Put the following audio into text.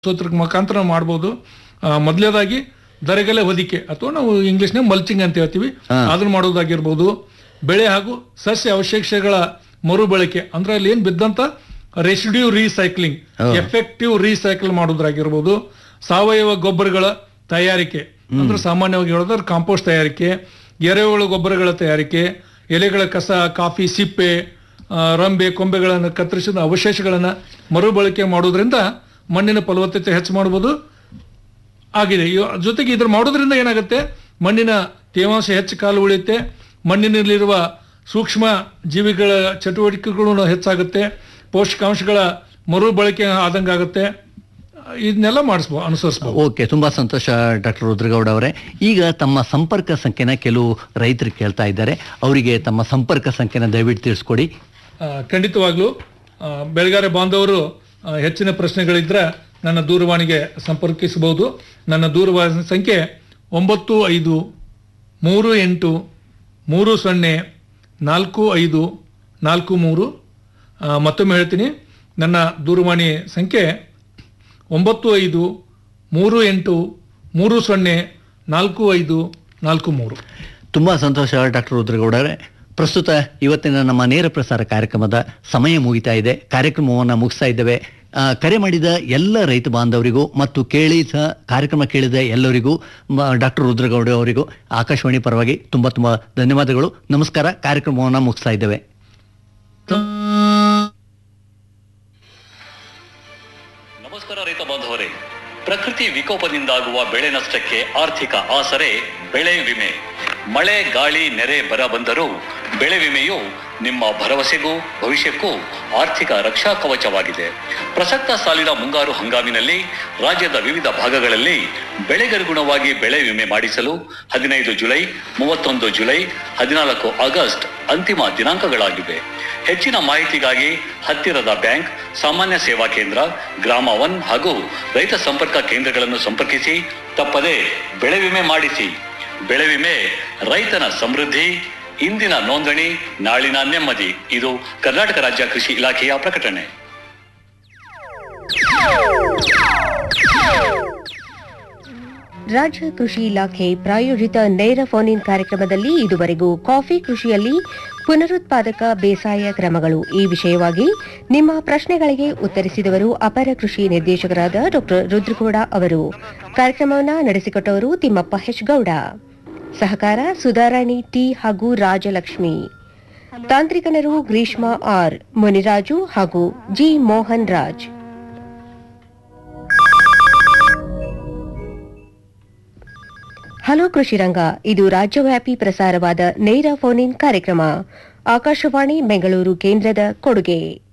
ಸೂತ್ರದ ಮುಖಾಂತರ ನಾವು ಮಾಡ್ಬೋದು ಆ, ಮೊದಲನೇದಾಗಿ ದರಗಲೆ ಹೊದಿಕೆ ಅಥವಾ ನಾವು ಇಂಗ್ಲಿಷ್ನಾಗ ಮಲ್ಚಿಂಗ್ ಅಂತ ಹೇಳ್ತೀವಿ ಅದನ್ನ ಮಾಡೋದಾಗಿರ್ಬೋದು ಬೆಳೆ ಹಾಗೂ ಸಸ್ಯ ಅವಶೇಷಗಳ ಮರುಬಳಕೆ ಅಂದ್ರೆ ಅಲ್ಲಿ ಏನ್ ಬಿದ್ದಂತ ರೆಸಿಡ್ಯೂ ರೀಸೈಕ್ಲಿಂಗ್ ಎಫೆಕ್ಟಿವ್ ರೀಸೈಕಲ್ ಮಾಡೋದ್ರಾಗಿರ್ಬೋದು ಸಾವಯವ ಗೊಬ್ಬರಗಳ ತಯಾರಿಕೆ ಅಂದ್ರೆ ಸಾಮಾನ್ಯವಾಗಿ ಹೇಳೋದ್ರೆ ಕಾಂಪೋಸ್ಟ್ ತಯಾರಿಕೆ ಎರೆಹುಳು ಗೊಬ್ಬರಗಳ ತಯಾರಿಕೆ ಎಲೆಗಳ ಕಸ ಕಾಫಿ ಸಿಪ್ಪೆ ಆ, ರಂಬೆ ಕೊಂಬೆಗಳನ್ನು ಕತ್ತರಿಸಿದ ಅವಶೇಷಗಳನ್ನು ಮರುಬಳಕೆ ಮಾಡೋದ್ರಿಂದ ಮಣ್ಣಿನ ಫಲವತ್ತತೆ ಹೆಚ್ಚು ಮಾಡ್ಬೋದು ಆಗಿದೆ ಇವ- ಜೊತೆಗೆ ಇದ್ರ ಮಾಡೋದ್ರಿಂದ ಏನಾಗುತ್ತೆ ಮಣ್ಣಿನ ತೇವಾಂಶ ಹೆಚ್ಚು ಕಾಲ ಉಳಿಯುತ್ತೆ ಮಣ್ಣಿನಲ್ಲಿರುವ ಸೂಕ್ಷ್ಮ ಜೀವಿಗಳ ಚಟುವಟಿಕೆಗಳು ಹೆಚ್ಚಾಗುತ್ತೆ ಪೋಷಕಾಂಶಗಳ ಮರುಬಳಕೆ ಆದಂಗಾಗುತ್ತೆ ಇದನ್ನೆಲ್ಲ ಮಾಡಿಸ್ಬೋದು ಅನುಸರಿಸ್ಬೋದು ಓಕೆ ತುಂಬಾ ಸಂತೋಷ ಡಾಕ್ಟರ್ ರುದ್ರಗೌಡ ಅವರೇ ಈಗ ತಮ್ಮ ಸಂಪರ್ಕ ಸಂಖ್ಯೆನ ಕೆಲವು ರೈತರು ಕೇಳ್ತಾ ಇದ್ದಾರೆ ಅವರಿಗೆ ತಮ್ಮ ಸಂಪರ್ಕ ಸಂಖ್ಯೆನ ದಯವಿಟ್ಟು ತಿಳಿಸ್ಕೊಡಿ ಆ, ಖಂಡಿತವಾಗ್ಲೂ ಆ, ಬೆಳೆಗಾರ ಬಾಂಧವರು ಆ, ಹೆಚ್ಚಿನ ಪ್ರಶ್ನೆಗಳಿದ್ರೆ ನನ್ನ ದೂರವಾಣಿಗೆ ಸಂಪರ್ಕಿಸಬಹುದು ನನ್ನ ದೂರವಾಣಿ ಸಂಖ್ಯೆ ಒಂಬತ್ತು ಐದು ಮೂರು ಎಂಟು ಮೂರು ಸೊನ್ನೆ ನಾಲ್ಕು ಐದು ನಾಲ್ಕು ಮೂರು ಆ, ಮತ್ತೊಮ್ಮೆ ಹೇಳ್ತೀನಿ ನನ್ನ ದೂರವಾಣಿ ಸಂಖ್ಯೆ ಒಂಬತ್ತು ಐದು ಮೂರು ಎಂಟು ಮೂರು ಸೊನ್ನೆ ನಾಲ್ಕು ಐದು ನಾಲ್ಕು ಮೂರು ತುಂಬಾ ಸಂತೋಷ ಡಾಕ್ಟರ್ ರುದ್ರಗೌಡ ಅವರೇ ಪ್ರಸ್ತುತ ಇವತ್ತಿನ ನಮ್ಮ ನೇರ ಪ್ರಸಾರ ಕಾರ್ಯಕ್ರಮದ ಸಮಯ ಮುಗಿತಾ ಇದೆ ಕಾರ್ಯಕ್ರಮವನ್ನು ಮುಗಿಸ್ತಾ ಇದ್ದೇವೆ ಆ, ಕರೆ ಮಾಡಿದ ಎಲ್ಲ ರೈತ ಬಾಂಧವರಿಗೂ ಮತ್ತು ಕೇಳಿದ ಕಾರ್ಯಕ್ರಮ ಕೇಳಿದ ಎಲ್ಲರಿಗೂ ಡಾಕ್ಟರ್ ರುದ್ರಗೌಡ ಅವರಿಗೂ ಆಕಾಶವಾಣಿ ಪರವಾಗಿ ತುಂಬಾ ತುಂಬಾ ಧನ್ಯವಾದಗಳು ನಮಸ್ಕಾರ ಕಾರ್ಯಕ್ರಮವನ್ನು ಮುಗಿಸ್ತಾ ಇದ್ದೇವೆ ನಮಸ್ಕಾರ ರೈತ ಬಾಂಧವರೇ ಪ್ರಕೃತಿ ವಿಕೋಪದಿಂದಾಗುವ ಬೆಳೆ ನಷ್ಟಕ್ಕೆ ಆರ್ಥಿಕ ಆಸರೆ ಬೆಳೆ ವಿಮೆ ಮಳೆ ಗಾಳಿ ನೆರೆ ಬರ ಬಂದರೂ ಬೆಳೆ ವಿಮೆಯು ನಿಮ್ಮ ಭರವಸೆಗೂ ಭವಿಷ್ಯಕ್ಕೂ ಆರ್ಥಿಕ ರಕ್ಷಾ ಕವಚವಾಗಿದೆ ಪ್ರಸಕ್ತ ಸಾಲಿನ ಮುಂಗಾರು ಹಂಗಾಮಿನಲ್ಲಿ ರಾಜ್ಯದ ವಿವಿಧ ಭಾಗಗಳಲ್ಲಿ ಬೆಳೆಗನುಗುಣವಾಗಿ ಬೆಳೆ ವಿಮೆ ಮಾಡಿಸಲು ಹದಿನೈದು ಜುಲೈ ಮೂವತ್ತೊಂದು ಜುಲೈ ಹದಿನಾಲ್ಕು ಆಗಸ್ಟ್ ಅಂತಿಮ ದಿನಾಂಕಗಳಾಗಿವೆ ಹೆಚ್ಚಿನ ಮಾಹಿತಿಗಾಗಿ ಹತ್ತಿರದ ಬ್ಯಾಂಕ್ ಸಾಮಾನ್ಯ ಸೇವಾ ಕೇಂದ್ರ ಗ್ರಾಮ ಒನ್ ಹಾಗೂ ರೈತ ಸಂಪರ್ಕ ಕೇಂದ್ರಗಳನ್ನು ಸಂಪರ್ಕಿಸಿ ತಪ್ಪದೆ ಬೆಳೆ ವಿಮೆ ಮಾಡಿಸಿ ಬೆಳೆ ವಿಮೆ ರೈತನ ಸಮೃದ್ಧಿ ಇಂದಿನ ನೋಂದಣಿ ನಾಳಿನ ನೆಮ್ಮದಿ ಇದು ಕರ್ನಾಟಕ ರಾಜ್ಯ ಕೃಷಿ ಇಲಾಖೆಯ ಪ್ರಕಟಣೆ ರಾಜ್ಯ ಕೃಷಿ ಇಲಾಖೆ ಪ್ರಾಯೋಜಿತ ನೇರ ಫೋನ್ ಇನ್ ಕಾರ್ಯಕ್ರಮದಲ್ಲಿ ಇದುವರೆಗೂ ಕಾಫಿ ಕೃಷಿಯಲ್ಲಿ ಪುನರುತ್ಪಾದಕ ಬೇಸಾಯ ಕ್ರಮಗಳು ಈ ವಿಷಯವಾಗಿ ನಿಮ್ಮ ಪ್ರಶ್ನೆಗಳಿಗೆ ಉತ್ತರಿಸಿದವರು ಅಪರ ಕೃಷಿ ನಿರ್ದೇಶಕರಾದ ಡಾ ರುದ್ರಗೌಡ ಅವರು ಕಾರ್ಯಕ್ರಮವನ್ನು ನಡೆಸಿಕೊಟ್ಟವರು ತಿಮ್ಮಪ್ಪ ಹೆಚ್ ಗೌಡ ಸಹಕಾರ ಸುಧಾರಾಣಿ ಟಿ ಹಾಗೂ ರಾಜಲಕ್ಷ್ಮಿ ತಾಂತ್ರಿಕನರು ಗ್ರೀಷ್ಮ ಆರ್ ಮುನಿರಾಜು ಹಾಗೂ ಜಿ ಮೋಹನ್ ರಾಜ್ ಹಲೋ ಕೃಷಿರಂಗ ಇದು ರಾಜ್ಯವ್ಯಾಪಿ ಪ್ರಸಾರವಾದ ನೇರ ಫೋನ್ ಇನ್ ಕಾರ್ಯಕ್ರಮ ಆಕಾಶವಾಣಿ ಬೆಂಗಳೂರು ಕೇಂದ್ರದ ಕೊಡುಗೆ